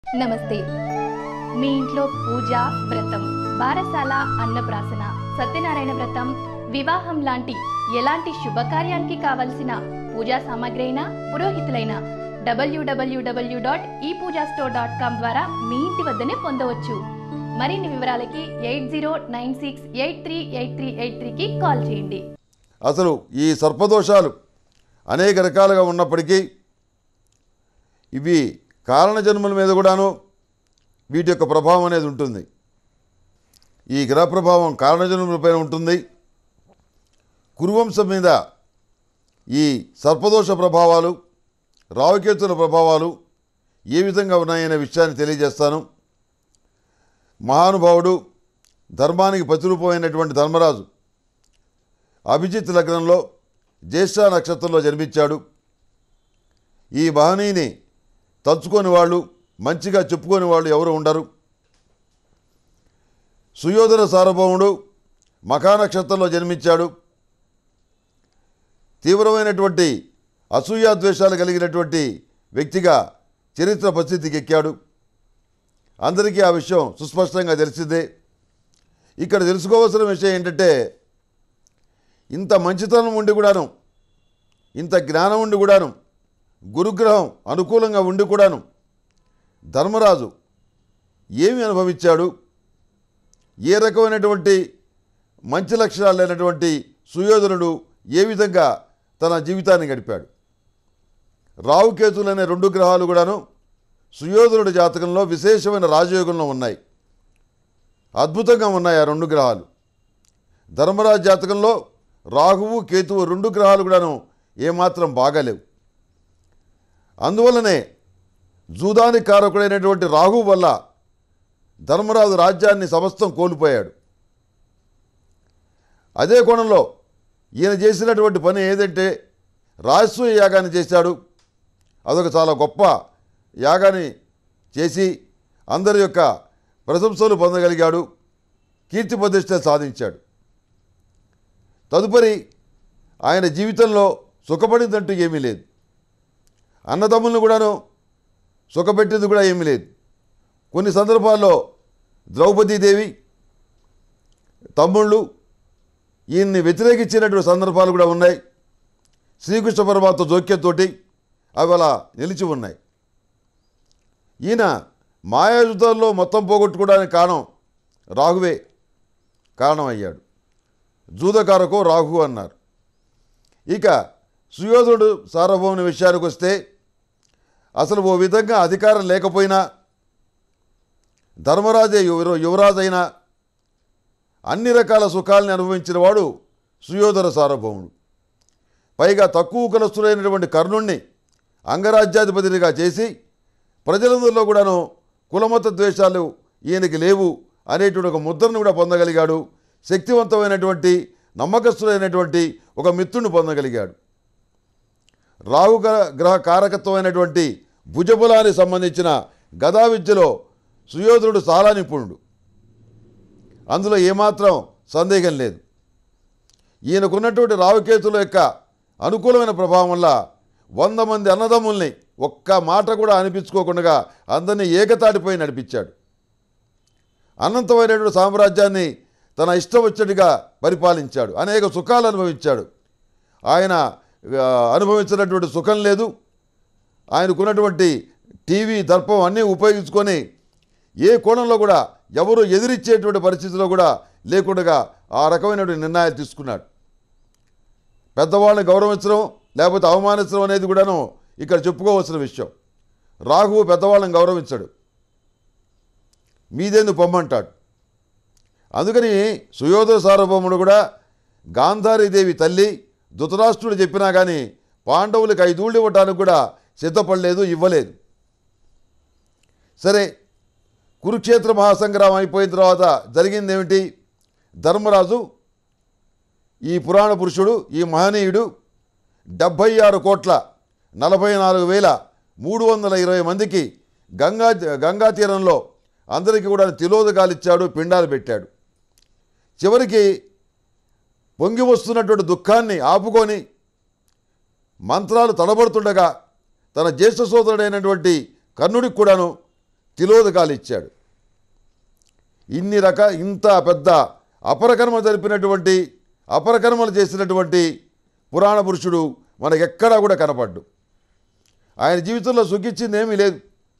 నమస్తే మీ ఇంట్లో పూజ వ్రతం బారసాల అన్నప్రాసన సత్యనారాయణ వ్రతం వివాహం లాంటి ఎలాంటి శుభకార్యానికి కావలసిన పూజా సామాగ్రి అయినా పురోహితులైన డబ్ల్యూడబ్ల్యూడబ్ల్యూ డాట్ ఈ పూజా స్టోర్ డాట్ కామ్ ద్వారా మీ ఇంటి వద్దనే పొందవచ్చు మరిన్ని వివరాలకి eight zero nine six eight three eight three eight త్రీకి కాల్ చేయండి అసలు ఈ సర్పదోషాలు అనేక రకాలుగా ఉన్నప్పటికీ ఇవి కారణ జన్మల మీద కూడాను వీటి యొక్క ప్రభావం అనేది ఉంటుంది ఈ గ్రహ ప్రభావం కారణజన్మలపైన ఉంటుంది కురువంశం మీద ఈ సర్పదోష ప్రభావాలు రావుకేతుల ప్రభావాలు ఏ విధంగా ఉన్నాయనే విషయాన్ని తెలియజేస్తాను మహానుభావుడు ధర్మానికి ప్రతిరూపమైనటువంటి ధర్మరాజు అభిజిత్ లగ్నంలో జ్యేష్ఠ నక్షత్రంలో జన్మించాడు ఈ మహనీయుని తలుచుకొని వాళ్ళు మంచిగా చెప్పుకొని వాళ్ళు ఎవరు ఉండరు సుయోధన సార్వభౌముడు మఖా నక్షత్రంలో జన్మించాడు తీవ్రమైనటువంటి అసూయాద్వేషాలు కలిగినటువంటి వ్యక్తిగా చరిత్ర పరిస్థితికి ఎక్కాడు అందరికీ ఆ విషయం సుస్పష్టంగా తెలిసిందే ఇక్కడ తెలుసుకోవాల్సిన విషయం ఏంటంటే ఇంత మంచితనం ఉండి కూడాను ఇంత జ్ఞానం ఉండి కూడాను గురుగ్రహం అనుకూలంగా ఉండి కూడాను ధర్మరాజు ఏమి అనుభవించాడు ఏ రకమైనటువంటి మంచి లక్షణాలు లేనటువంటి సుయోధనుడు ఏ విధంగా తన జీవితాన్ని గడిపాడు రావుకేతులు అనే రెండు గ్రహాలు కూడాను సుయోధనుడి జాతకంలో విశేషమైన రాజయోగంలో ఉన్నాయి అద్భుతంగా ఉన్నాయి ఆ రెండు గ్రహాలు ధర్మరాజు జాతకంలో రాహువు కేతువు రెండు గ్రహాలు కూడాను ఏమాత్రం బాగాలేవు అందువల్లనే జూదానికి కారకుడైనటువంటి రాహువు వల్ల ధర్మరాజు రాజ్యాన్ని సమస్తం కోల్పోయాడు అదే కోణంలో ఈయన చేసినటువంటి పని ఏదంటే రాజసూయ యాగాన్ని చేశాడు అదొక చాలా గొప్ప యాగాన్ని చేసి అందరి యొక్క ప్రశంసలు పొందగలిగాడు కీర్తి ప్రతిష్టలు సాధించాడు తదుపరి ఆయన జీవితంలో సుఖపడిందంటూ ఏమీ లేదు అన్నదమ్ములను కూడాను సుఖపెట్టింది కూడా ఏమీ లేదు కొన్ని సందర్భాల్లో ద్రౌపదీదేవి తమ్ముళ్ళు ఈయన్ని వ్యతిరేకించినటువంటి సందర్భాలు కూడా ఉన్నాయి శ్రీకృష్ణ పరమాత్మ జోక్యంతోటి అవి అలా నిలిచి ఉన్నాయి ఈయన మాయాయుధాల్లో మొత్తం పోగొట్టుకోవడానికి కారణం రాహువే కారణమయ్యాడు జూదకారకో రాహు అన్నారు ఇక సుయోధుడు సార్వభౌముని విషయానికి వస్తే అసలు ఓ విధంగా అధికారం లేకపోయినా ధర్మరాజే యువ యువరాజైనా అన్ని రకాల సుఖాలని అనుభవించిన వాడు సుయోధన సార్వభౌముడు పైగా తక్కువ కులస్తులైనటువంటి కర్ణుణ్ణి అంగరాజ్యాధిపతినిగా చేసి ప్రజలందరిలో కూడాను కులమత ద్వేషాలు ఈయనకి లేవు అనేటువంటి ఒక ముద్రను కూడా పొందగలిగాడు శక్తివంతమైనటువంటి నమ్మకస్తుడైనటువంటి ఒక మిత్రుని పొందగలిగాడు రాహు గ్ర- గ్రహ కారకత్వమైనటువంటి భుజబలానికి సంబంధించిన గదా విద్యలో సుయోధనుడు చాలా నిపుణుడు అందులో ఏమాత్రం సందేహం లేదు ఈయనకున్నటువంటి రావుకేతుల యొక్క అనుకూలమైన ప్రభావం వల్ల వంద మంది అన్నదమ్ముల్ని ఒక్క మాట కూడా అనిపించుకోకుండా అందరినీ ఏకతాటిపై నడిపించాడు అనంతమైనటువంటి సామ్రాజ్యాన్ని తన ఇష్టం వచ్చేట్టుగా పరిపాలించాడు అనేక సుఖాలు అనుభవించాడు ఆయన ఆ, అనుభవించినటువంటి సుఖం లేదు ఆయనకున్నటువంటి టీవీ దర్పం అన్నీ ఉపయోగించుకొని ఏ కోణంలో కూడా ఎవరు ఎదిరిచ్చేటువంటి పరిస్థితిలో కూడా లేకుండా ఆ రకమైనటువంటి నిర్ణయాలు తీసుకున్నాడు పెద్దవాళ్ళని గౌరవించడం లేకపోతే అవమానించడం అనేది కూడాను ఇక్కడ చెప్పుకోవాల్సిన విషయం రాఘువు పెద్దవాళ్ళని గౌరవించడు మీదేందుకు పొమ్మంటాడు అందుకని సుయోధన సార్వభౌముడు కూడా గాంధారీదేవి తల్లి ధృతరాష్ట్రుడు చెప్పినా కానీ పాండవులకు ఐదూళ్ళు ఇవ్వటానికి కూడా సిద్ధపడలేదు ఇవ్వలేదు సరే కురుక్షేత్ర మహాసంగ్రామం అయిపోయిన తర్వాత జరిగింది ఏమిటి ధర్మరాజు ఈ పురాణ పురుషుడు ఈ మహనీయుడు డెబ్భై ఆరు కోట్ల నలభై నాలుగు వేల మూడు వందల ఇరవై మందికి గంగా గంగా తీరంలో అందరికీ కూడా తిలోదకాలు ఇచ్చాడు పిండాలు పెట్టాడు చివరికి పొంగి వస్తున్నటువంటి దుఃఖాన్ని ఆపుకొని మంత్రాలు తడబడుతుండగా తన జ్యేష్ఠ సోదరుడైనటువంటి కర్ణుడికి కూడాను తిలోదకాలు ఇచ్చాడు ఇన్ని రక ఇంత పెద్ద అపరకర్మ జరిపినటువంటి అపరకర్మలు చేసినటువంటి పురాణ పురుషుడు మనకెక్కడా కూడా కనపడ్డు ఆయన జీవితంలో సుఖించింది ఏమీ లేదు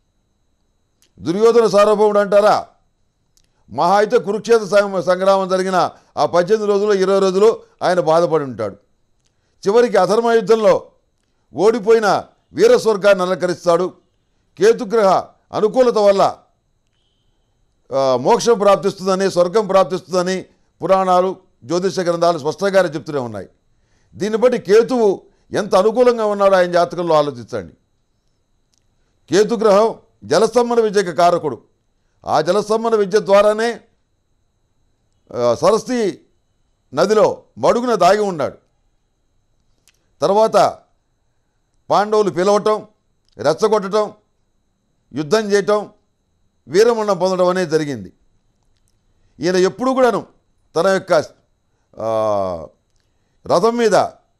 దుర్యోధన సార్వభౌముడు అంటారా మహా అయితే కురుక్షేత్ర సం- సంగ్రామం జరిగిన ఆ పద్దెనిమిది రోజులు ఇరవై రోజులు ఆయన బాధపడి ఉంటాడు చివరికి అధర్మ యుద్ధంలో ఓడిపోయిన వీరస్వర్గాన్ని అలంకరిస్తాడు కేతుగ్రహ అనుకూలత వల్ల ఆ, మోక్షం ప్రాప్తిస్తుందని స్వర్గం ప్రాప్తిస్తుందని పురాణాలు జ్యోతిష గ్రంథాలు స్పష్టంగానే చెప్తూనే ఉన్నాయి దీన్ని బట్టి కేతువు ఎంత అనుకూలంగా ఉన్నాడో ఆయన జాతకంలో ఆలోచించండి కేతుగ్రహం జలస్తంభన విద్యకు కారకుడు ఆ జలస్తంభన విద్య ద్వారానే ఆ, సరస్వతి నదిలో మడుగున దాగి ఉన్నాడు తర్వాత పాండవులు పిలవటం రెచ్చగొట్టడం యుద్ధం చేయటం వీరమరణం పొందడం అనేది జరిగింది ఈయన ఎప్పుడు కూడాను తన యొక్క ఆ, రథం మీద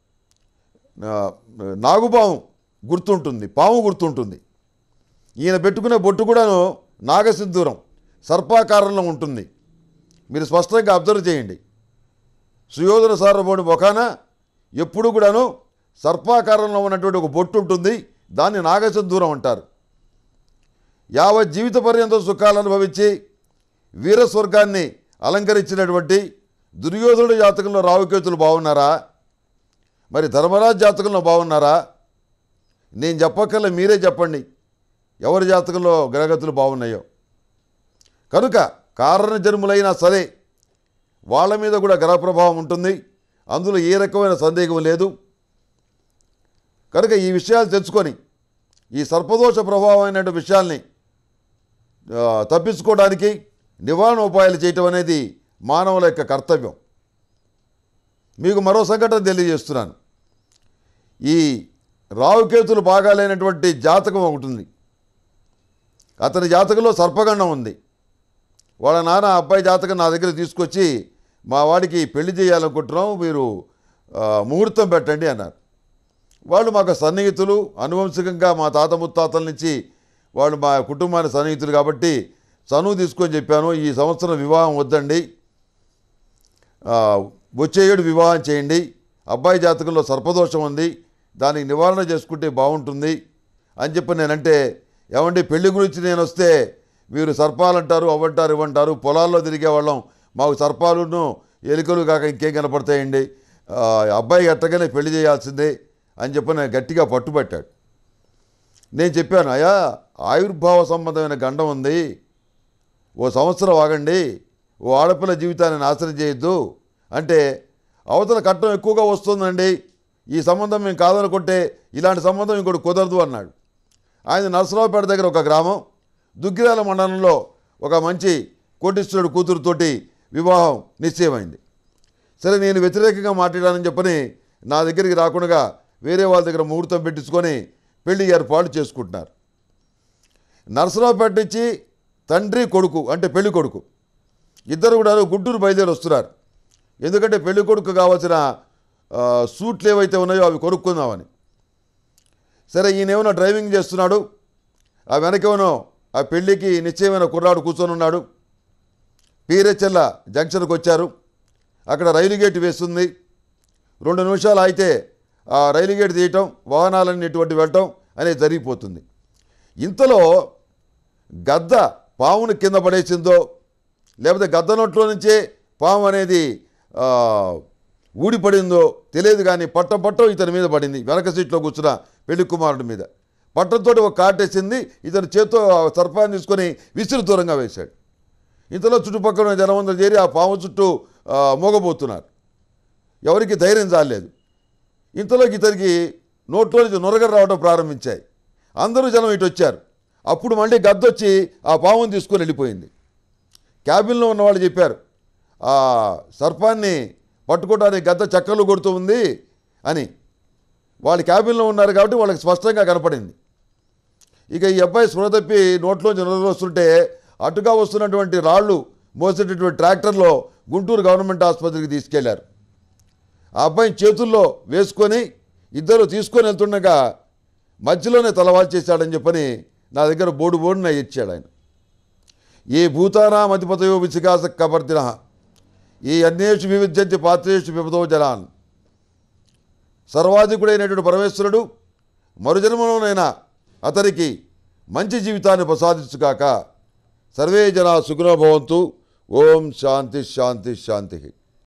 ఆ, నాగుపాము గుర్తుంటుంది పాము గుర్తుంటుంది ఈయన పెట్టుకునే బొట్టు కూడాను నాగసింధూరం సర్పాకారంలో ఉంటుంది మీరు స్పష్టంగా అబ్జర్వ్ చేయండి సుయోధన సార్వభౌముడి ముఖాన ఎప్పుడు కూడాను సర్పాకారంలో ఉన్నటువంటి ఒక బొట్టు ఉంటుంది దాన్ని నాగసింధూరం అంటారు యావత్ జీవిత పర్యంతం సుఖాలు అనుభవించి వీరస్వర్గాన్ని అలంకరించినటువంటి దుర్యోధనుడి జాతకంలో రావుకేతులు బాగున్నారా మరి ధర్మరాజు జాతకంలో బాగున్నారా నేను చెప్పక్కర్లే మీరే చెప్పండి ఎవరి జాతకంలో గ్రహగతులు బాగున్నాయో కనుక కారణ జన్ములైనా సరే వాళ్ళ మీద కూడా గ్రహ ప్రభావం ఉంటుంది అందులో ఏ రకమైన సందేహం లేదు కనుక ఈ విషయాలు తెచ్చుకొని ఈ సర్పదోష ప్రభావమైన విషయాల్ని ఆ, తప్పించుకోవడానికి నివారణ ఉపాయాలు చేయటం అనేది మానవుల యొక్క కర్తవ్యం మీకు మరో సంఘటన తెలియజేస్తున్నాను ఈ రావుకేతులు బాగాలేనటువంటి జాతకం ఒకటి ఉంది అతని జాతకంలో సర్పగండం ఉంది వాళ్ళ నాన్న అబ్బాయి జాతకం నా దగ్గర తీసుకొచ్చి మా వాడికి పెళ్లి చేయాలనుకుంటున్నాం మీరు ఆ, ముహూర్తం పెట్టండి అన్నారు వాళ్ళు మాకు సన్నిహితులు అనువంశికంగా మా తాత ముత్తాతల నుంచి వాళ్ళు మా కుటుంబానికి సన్నిహితులు కాబట్టి చనువు తీసుకొని చెప్పాను ఈ సంవత్సరం వివాహం వద్దండి ఆ, వచ్చే ఏడు వివాహం చేయండి అబ్బాయి జాతకంలో సర్పదోషం ఉంది దానికి నివారణ చేసుకుంటే బాగుంటుంది అని చెప్పి నేనంటే ఏమండి పెళ్లి గురించి నేను వస్తే మీరు సర్పాలంటారు అవ్వంటారు ఇవ్వంటారు పొలాల్లో తిరిగే వాళ్ళం మాకు సర్పాలును ఎలుకలు కాక ఇంకేం కనపడతాయండి ఆ, అబ్బాయి ఎట్టగానే పెళ్లి చేయాల్సిందే అని చెప్పి నేను గట్టిగా పట్టుబట్టాడు నేను చెప్పాను అయ్యా ఆయుర్భావ సంబంధమైన గండం ఉంది ఓ సంవత్సరం ఆగండి ఓ ఆడపిల్ల జీవితాన్ని నాశనం చేయొద్దు అంటే అవతల కట్నం ఎక్కువగా వస్తుందండి ఈ సంబంధం మేము కాదనుకుంటే ఇలాంటి సంబంధం ఇంకోటి కుదరదు అన్నాడు ఆయన నరసరావుపేట దగ్గర ఒక గ్రామం దుగ్గిరాల మండలంలో ఒక మంచి కోటీశ్వరుడు కూతురుతోటి వివాహం నిశ్చయమైంది సరే నేను వ్యతిరేకంగా మాట్లాడానని చెప్పని నా దగ్గరికి రాకుండా వేరే వాళ్ళ దగ్గర ముహూర్తం పెట్టించుకొని పెళ్లి ఏర్పాటు చేసుకుంటున్నారు నరసరావుపేట నుంచి తండ్రి కొడుకు అంటే పెళ్లి కొడుకు ఇద్దరు కూడా గుంటూరు బయలుదేరి వస్తున్నారు ఎందుకంటే పెళ్లి కొడుకు కావాల్సిన ఆ, సూట్లు ఏవైతే ఉన్నాయో అవి కొనుక్కుందామని సరే ఈయనేమో డ్రైవింగ్ చేస్తున్నాడు ఆ వెనకేమో ఆ పెళ్లికి నిశ్చయమైన కుర్రాడు కూర్చొని ఉన్నాడు పీరెచెల్ల జంక్షన్కి వచ్చారు అక్కడ రైలు గేట్ వేస్తుంది రెండు నిమిషాలు అయితే ఆ రైలు గేట్ తీయటం వాహనాలన్నీ ఇటువంటి వెళ్ళటం అనేది జరిగిపోతుంది ఇంతలో గద్ద పామును కింద పడేసిందో లేకపోతే గద్ద నోట్లో నుంచే పాము అనేది ఆ, ఊడిపడిందో తెలియదు కానీ పట్టం పట్టం ఇతని మీద పడింది వెనక సీట్లో కూర్చున్న పెళ్లి కుమారుడి మీద పట్టంతో ఒక కాటేసింది ఇతను చేత్తో ఆ సర్పాన్ని తీసుకొని విసిరి దూరంగా వేశాడు ఇంతలో చుట్టుపక్కల ఉన్న జనమందరూ చేరి ఆ పాము చుట్టూ ఆ, మోగబోతున్నారు ఎవరికి ధైర్యం చాలేదు ఇంతలోకి ఇతనికి నోట్లో నుంచి నొరగలు రావడం ప్రారంభించాయి అందరూ జనం ఇటు వచ్చారు అప్పుడు మళ్ళీ గద్దొచ్చి ఆ పాముని తీసుకొని వెళ్ళిపోయింది క్యాబిన్లో ఉన్న వాళ్ళు చెప్పారు ఆ సర్పాన్ని పట్టుకోవడానికి గద్ద చక్కలు కొడుతూ ఉంది అని వాళ్ళు క్యాబిన్లో ఉన్నారు కాబట్టి వాళ్ళకి స్పష్టంగా కనపడింది ఇక ఈ అబ్బాయి స్పృహ తప్పి నోట్లోంచి నొరగలు వస్తుంటే అటుగా వస్తున్నటువంటి రాళ్ళు మోసేటటువంటి ట్రాక్టర్లో గుంటూరు గవర్నమెంట్ ఆసుపత్రికి తీసుకెళ్లారు ఆ అబ్బాయిని చేతుల్లో వేసుకొని ఇద్దరు తీసుకొని వెళ్తుండగా మధ్యలోనే తలవాల్చేశాడని చెప్పని నా దగ్గర బోడు బోడున ఇచ్చాడు ఆయన ఏ భూతానాం అధిపతయో విచికాస కవర్తిన ఈ అన్యేషు వివిధ్యంతి పాత్రేషు విపదో జలాన్ సర్వాధికుడైనటువంటి పరమేశ్వరుడు మరుజన్మలోనైనా అతనికి మంచి జీవితాన్ని ప్రసాదించుగాక సర్వే జనా సుఖినో భవంతు ఓం శాంతి శాంతి శాంతి